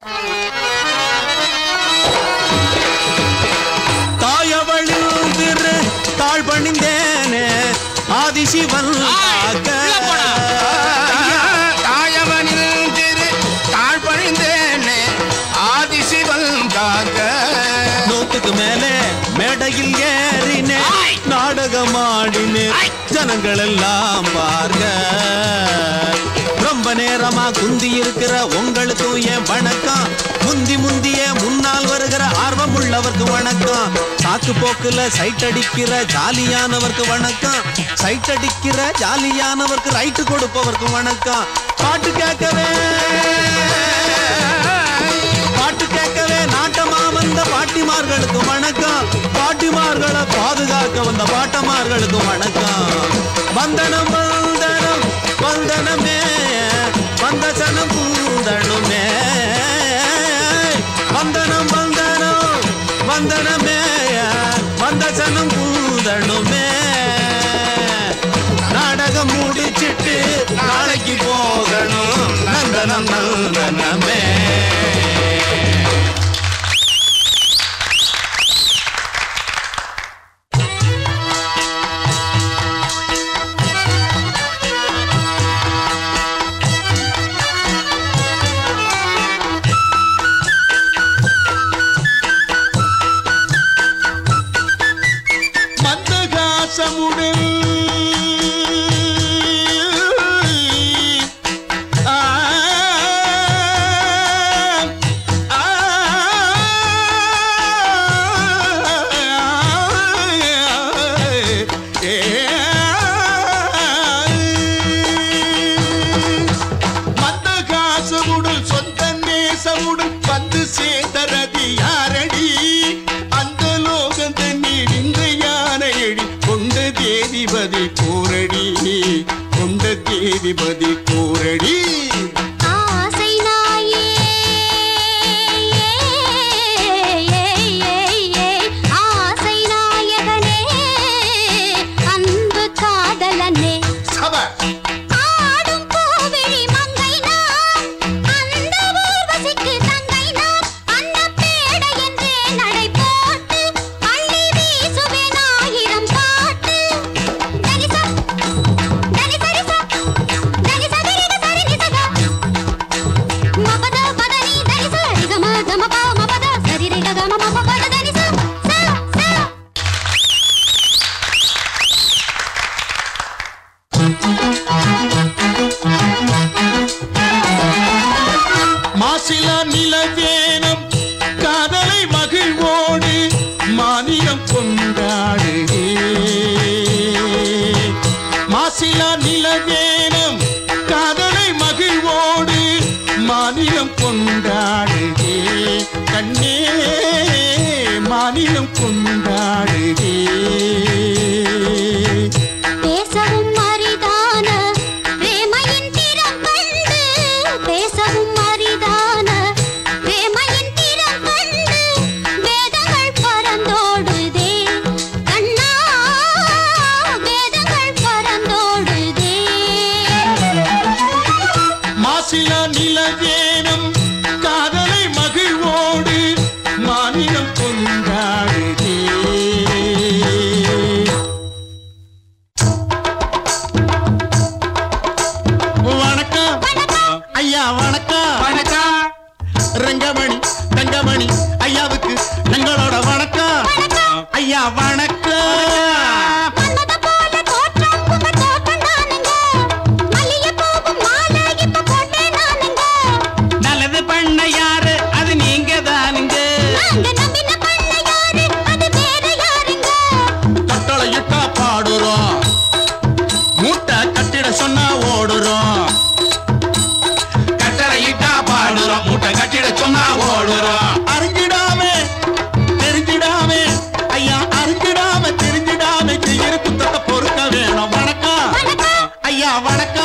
தாயவழில் திரு தாழ் பணிந்தேனே ஆதிசிவன் ஆக. தாயவனில் திரு தாழ்பணிந்தேனே ஆதிசிவன் காக்க நூத்துக்கு மேலே மேடையில் ஏறினே ஆய். நாடகம் ஆடினே ஆய். ஜனங்கள் எல்லாம் பார்க்க ரொம்ப நேரமா குந்தி இருக்கிற உங்களுக்கும் என் வணக்கம் முந்தி முந்திய முன்னால் வருகிற ஆர்வம் உள்ளவர்க்கு வணக்கம் சாக்கு போக்குல சைட் அடிக்கிற ஜாலியானவர்க்கு வணக்கம் சைட் அடிக்கிற ஜாலியானவர்க்கு ரைட்டு கொடுப்பவர்க்கு வணக்கம் பாட்டு கேட்கவே பாட்டு கேட்கவே நாட்டமா வந்த பாட்டிமார்களுக்கு வணக்கம் பாட்டிமார்களை பாதுகாக்க வந்த பாட்டமார்களுக்கு வணக்கம் வந்தனம் வந்தனம் வந்தனமே வந்த சனம் பூந்தனுமே வந்தனம் வந்தனம் வந்தனமே வந்த சனம் பூந்தனுமே நாடகம் முடிச்சிட்டு நாளைக்கு போகணும் நந்தனம் நந்தனமே மந்தகாசமுடன் ஆ, ஆ, மந்தகாசமுடன் சொந்த நேசமுடன் வந்து சேர்ந்தரதி யாரடி அந்த லோகம் தண்ணீர் இந்த யானையடி கொண்ட தேதிபதி கூரடி கொண்ட தேதிபதி கூரடி ஆசை நாயே ஆசை நாயகனே அன்பு காதலனே சப ஆடும் பூவிழி மங்கை நாம் அந்த ஊர்வசிக்கு தங்கை நாம் அந்த பேட என்றே நடை போட்டு அள்ளி வீசுவேன் ஆயிரம் பாட்டு தனிசா தனிசரிசா தனிசகரிக சரிநிசகா மபத பதனி தனிச ரிகம கமப மபத சரிரிக கம மபத தனிச சா சா மாசிலா நிலவேனம் காதலை மகிழ்வோடு மாநிலம் கொண்டாடு மாசிலா நிலவேனம் காதலை மகிழ்வோடு மாநிலம் கொண்டாடு கண்ணே மாநிலம் கொண்டாடு பேசவும் அரிதான பிரேமையின் திறம் கண்டு பேசவும் அரிதான பிரேமையின் திறம் கண்டு வேதங்கள் பறந்தோடுதே கண்ணா வேதங்கள் பறந்தோடுதே மாசிலா நிலவேனம் காதலை மகிழ்வோடு மாநிலம் கொண்டாடுதே வணக்கம் ஐயா வணக்கம் வணக்கம் ரங்கமணி தங்கமணி ஐயாவுக்கு எங்களோட வணக்கம் ஐயா வணக்கம் மன்மத போல தோற்றம் உங்க தோற்றம் தானுங்க மல்லிகைப்பூவும் மாலை இப்ப போட்டேன் நானுங்க நல்லது பண்ண யாரு அது நீங்க தானுங்க நாங்க நம்பின பண்ண யாரு அது வேற யாருங்க கட்டளையிட்டா பாடுறோம் மூட்டை கட்டிட சொன்னா ஓடுறோம் கட்டளையிட்டா பாடுறோம் மூட்டை கட்டிட சொன்னா ஓடுறோம் அறிஞ்சிடாம தெரிஞ்சிடாம ஐயா அறிஞ்சிடாம தெரிஞ்சிடாம செய்யற குத்தத்தை பொறுக்க வேணும் வணக்கம் வணக்கம் ஐயா வணக்கம்